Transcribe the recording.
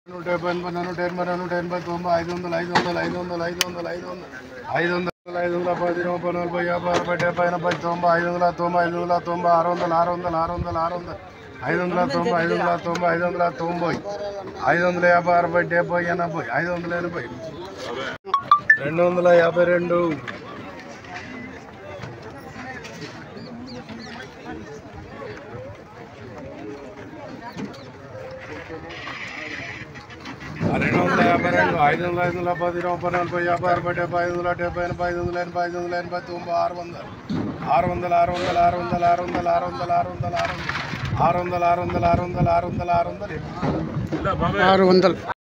నూట డెబ్బై ఎనభై నూట ఎనభై నూట ఎనభై తొంభై ఐదు వందలు ఐదు వందలు ఐదు వందలు ఐదు వందలు ఐదు వందలు ఐదు వందలు ఐదు వందల పది ముప్పై నలభై యాభై అరవై డెబ్బై ఎనభై తొంభై ఐదు వందల తొంభై ఐదు వందల తొంభై ఆరు వందలు ఆరు వందలు ఆరు వందలు ఆరు వందలు ఐదు వందల తొంభై ఐదు వందల తొంభై ఐదు వందల తొంభై ఐదు వందల యాభై అరవై డెబ్బై ఎనభై ఐదు వందల ఎనభై రెండు వందల యాభై రెండు రెండు వందల యాభై రెండు ఐదు వందల ఐదు వందల పది ముప్పై నలభై యాభై అరవై డెబ్బై ఐదు వందల డెబ్బై ఎనభై ఐదు వందల ఎనభై ఐదు వందల ఎనభై తొంభై ఆరు వందలు ఆరు వందల ఆరు వందల ఆరు వందల ఆరు వందల ఆరు వందల ఆరు వందల ఆరు వందల ఆరు వందల ఆరు వందల ఆరు వందల ఆరు వందల ఆరు వందల ఆరు వందలు